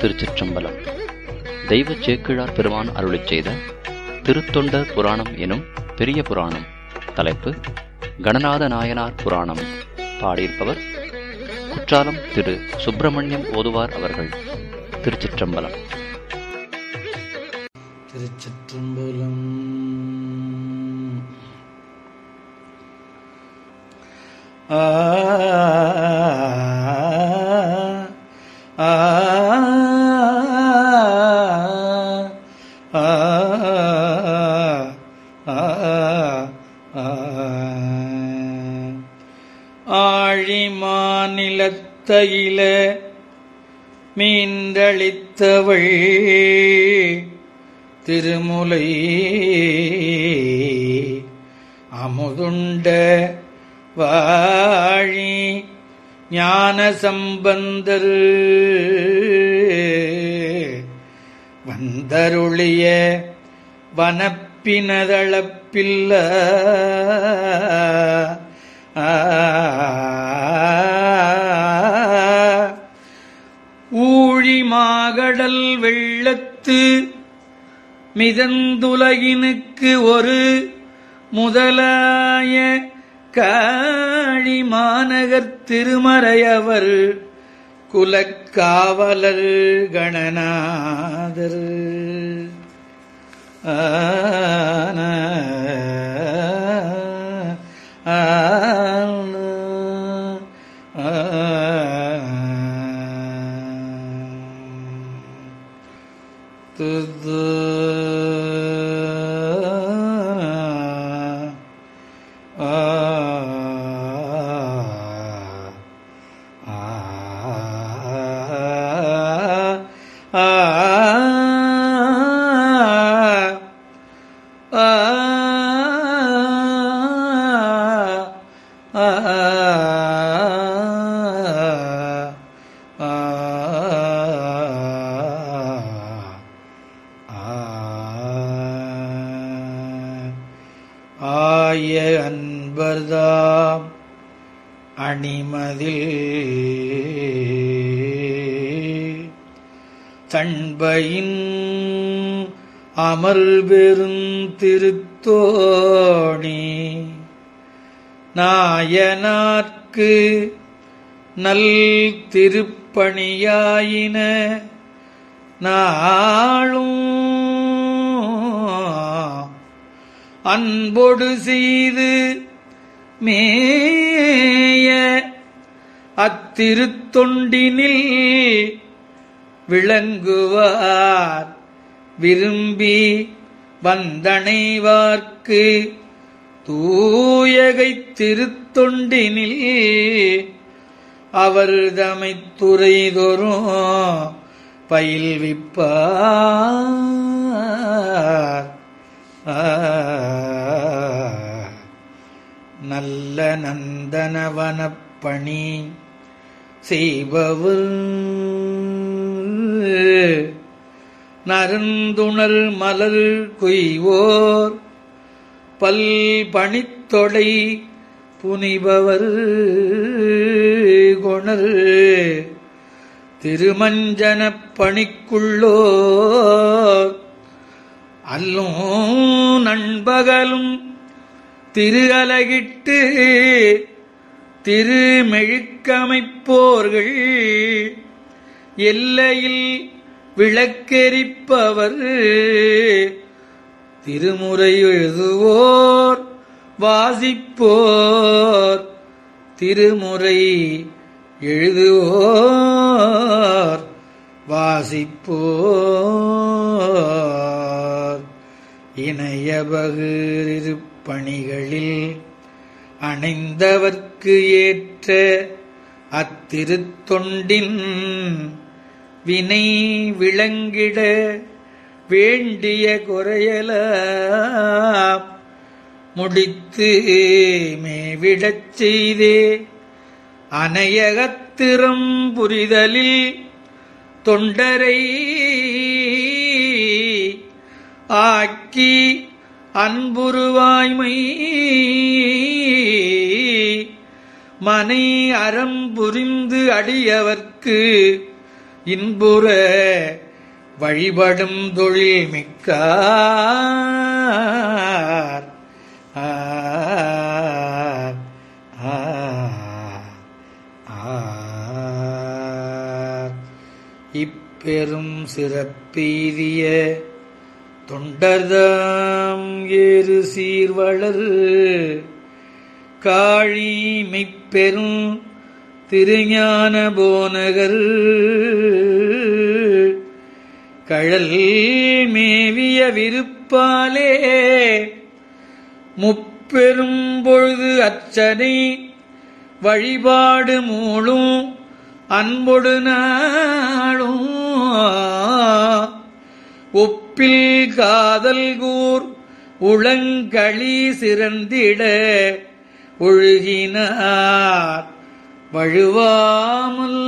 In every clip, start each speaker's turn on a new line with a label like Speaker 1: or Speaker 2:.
Speaker 1: திருச்சிற்றம்பலம் தெய்வச் சேக்கிழார் பெருமான் அருளிச் செய்த திருத்தொண்டர் புராணம் எனும் பெரிய புராணம் தலைப்பு கணநாத நாயனார் புராணம் பாடியிருப்பவர் குற்றாலம் திரு சுப்பிரமணியம் ஓதுவார் அவர்கள் திருச்சிற்றம்பலம்
Speaker 2: திருச்சிற்றம்பலம் ஆ ஆ ஆ ஆழி மாநிலத்தையில மீண்டளித்தவள் திருமுலை அமுதுண்ட வாழி ஞான சம்பந்தர் வந்தருளிய வனப்பினதளப்பில்ல ஊழி மாகடல் வெள்ளத்து மிதந்துலகினுக்கு ஒரு முதலாய காழி மாநகர் திருமறையவர் குலக்காவலர் கணநாதர் ஆன துது ஆய அன்பர்தாம் அணிமதில் தன்பையின் அமர் பெருந்திருத்தோணி நாயனார்க்கு நல் திருப்பணியாயின நாளும் அன்பொடு செய்து மேய அத்திருத்தொண்டினில் விளங்குவார் விரும்பி வந்தணைவார்க்கு தூயகை திருத்தொண்டினில் அவர் தமைத்துறைதொரும் பயில்விப்பார் நல்ல நந்தனவனப்பணி செய்பவர் நருந்துணர் மலர் கொய்வோர் பல் பணித்தொடை புனிபவர் கொணர் திருமஞ்சனப் பணிக்குள்ளோர் அல்லும் நண்பகலும் திரு அலகிட்டு திருமெழுக்கமைப்போர்கள் எல்லையில் விளக்கெரிப்பவர் திருமுறை எழுதுவோர் வாசிப்போர் திருமுறை எழுதுவோர் வாசிப்போர் இணையபகிருப்பணிகளில் அணைந்தவர்க்கு ஏற்ற அத்திருத்தொண்டின் வினை விளங்கிட வேண்டிய குறையலாம் முடித்து மேவிடச் செய்தே அனையகத்திறம் புரிதலில் தொண்டரை ஆக்கி அன்புருவாய்மை மனை அறம் புரிந்து அடியவர்க்கு இன்புற வழிபடும் தொழில் மிக்கார் ஆர், ஆர், ஆர். இப்பெரும் சிறப்பெய்திய தொண்டர்தாம் ஏறு சீர்வளர் காழி மெய்ப்பெரும் திருஞான போனகர் கழல் மேவிய விருப்பாலே முப்பெரும் பொழுது அச்சனை வழிபாடு மூளும் அன்பொடு நாளும் ஒப்பில் காதல் கூர் உளங்களி சிறந்திட ஒழுகினார் வழுவாமல்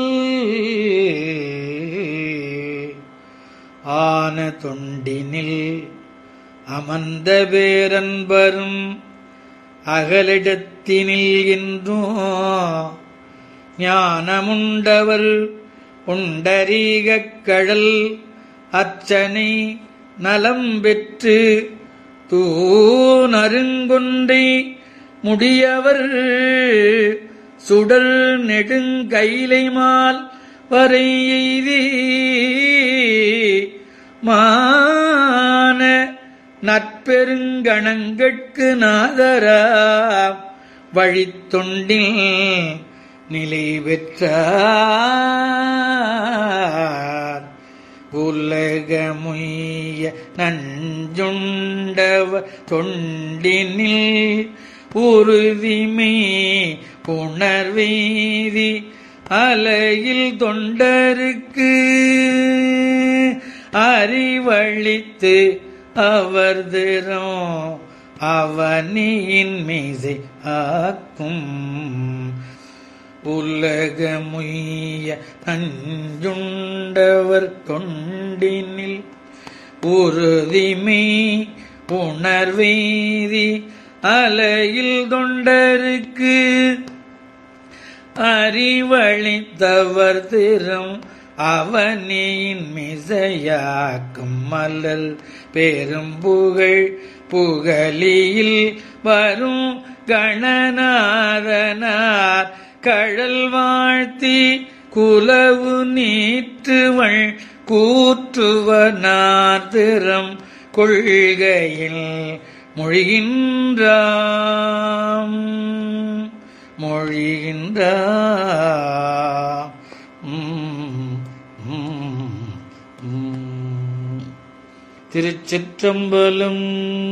Speaker 2: ஆன தொண்டினில் அமர்ந்த பேரன்பரும் அகலிடத்தினில் என்றும் ஞானமுண்டவர் உண்டரீகக் கழல் அச்சனை நலம் பெற்று தூணருங்கொண்டை முடியவர் சுடர் நெடுங்கைலைமால் வரை எய்தி மான நற்பெருங்கணங்கட்கு நாதரா வழித்தொண்டில் நிலை பெற்றார் உலகமுய்ய நஞ்சுண்டவ தொண்டினில் உறுதிமை உணர்வீதி அலையில் தொண்டருக்கு அறிவழித்து அவர் திறம் அவனியின் மீசை ஆக்கும் உலகமுய்ய நஞ்சுண்டவர் தொண்டினில் உறுதிமை உணர்வீதி அலையில் தொண்டருக்கு அறிவழித்தவர் திறம் அவனியின் மிசையாக்கும் மலர் பெரும் புகழ் புகழியில் வரும் கணநாதனார் கழல் வாழ்த்தி குலவு நீற்றுவள் கூற்றுவனார் திறம் கொள்கையில் மொழிகின்றாம் மொழிகின்றாம் உம், உம், உம். திருச்சிற்றம்பலம்